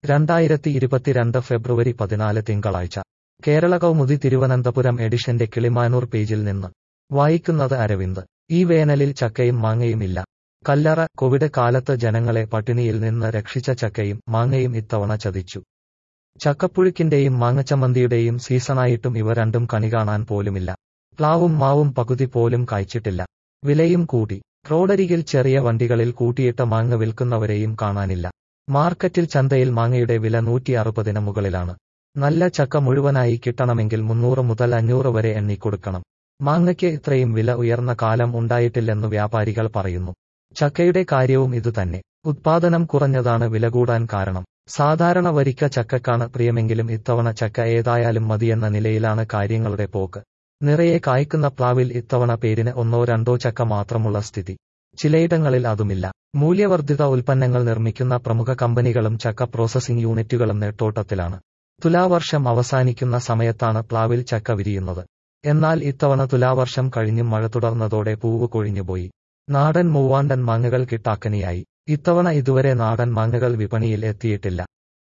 രണ്ടായിരത്തി ഇരുപത്തിരണ്ട് ഫെബ്രുവരി പതിനാല് തിങ്കളാഴ്ച കേരള കൗമുദി തിരുവനന്തപുരം എഡിഷന്റെ കിളിമാനൂർ പേജിൽ നിന്ന് വായിക്കുന്നത് അരവിന്ദ് ഈ വേനലിൽ ചക്കയും മാങ്ങയും ഇല്ല കല്ലറ കോവിഡ് കാലത്ത് ജനങ്ങളെ പട്ടിണിയിൽ നിന്ന് രക്ഷിച്ച ചക്കയും മാങ്ങയും ഇത്തവണ ചതിച്ചു ചക്കപ്പുഴുക്കിന്റെയും മാങ്ങച്ചമ്മന്തിയുടെയും സീസണായിട്ടും ഇവ രണ്ടും കണി കാണാൻ പോലുമില്ല പ്ലാവും മാവും പകുതി പോലും കായ്ച്ചിട്ടില്ല വിലയും കൂടി റോഡരികിൽ ചെറിയ വണ്ടികളിൽ കൂട്ടിയിട്ട മാങ്ങ വിൽക്കുന്നവരെയും കാണാനില്ല മാർക്കറ്റിൽ ചന്തയിൽ മാങ്ങയുടെ വില നൂറ്റി അറുപതിന് മുകളിലാണ് നല്ല ചക്ക മുഴുവനായി കിട്ടണമെങ്കിൽ മുന്നൂറ് മുതൽ അഞ്ഞൂറ് വരെ എണ്ണിക്കൊടുക്കണം മാങ്ങയ്ക്ക് ഇത്രയും വില ഉയർന്ന കാലം ഉണ്ടായിട്ടില്ലെന്നു വ്യാപാരികൾ പറയുന്നു ചക്കയുടെ കാര്യവും ഇതുതന്നെ ഉത്പാദനം കുറഞ്ഞതാണ് വില കൂടാൻ കാരണം സാധാരണ വരിക്ക ചക്കക്കാണ് പ്രിയമെങ്കിലും ഇത്തവണ ചക്ക ഏതായാലും മതിയെന്ന നിലയിലാണ് കാര്യങ്ങളുടെ പോക്ക് നിറയെ കായ്ക്കുന്ന പ്ലാവിൽ ഇത്തവണ പേരിന് ഒന്നോ രണ്ടോ ചക്ക മാത്രമുള്ള സ്ഥിതി ചിലയിടങ്ങളിൽ അതുമില്ല മൂല്യവർദ്ധിത ഉൽപ്പന്നങ്ങൾ നിർമ്മിക്കുന്ന പ്രമുഖ കമ്പനികളും ചക്ക പ്രോസസ്സിംഗ് യൂണിറ്റുകളും നെട്ടോട്ടത്തിലാണ് തുലാവർഷം അവസാനിക്കുന്ന സമയത്താണ് പ്ലാവിൽ ചക്ക വിരിയുന്നത് എന്നാൽ ഇത്തവണ തുലാവർഷം കഴിഞ്ഞും മഴ തുടർന്നതോടെ പൂവ് കൊഴിഞ്ഞുപോയി നാടൻ മൂവാണ്ടൻ മാങ്ങകൾ കിട്ടാക്കനിയായി ഇത്തവണ ഇതുവരെ നാടൻ മാങ്ങകൾ വിപണിയിൽ എത്തിയിട്ടില്ല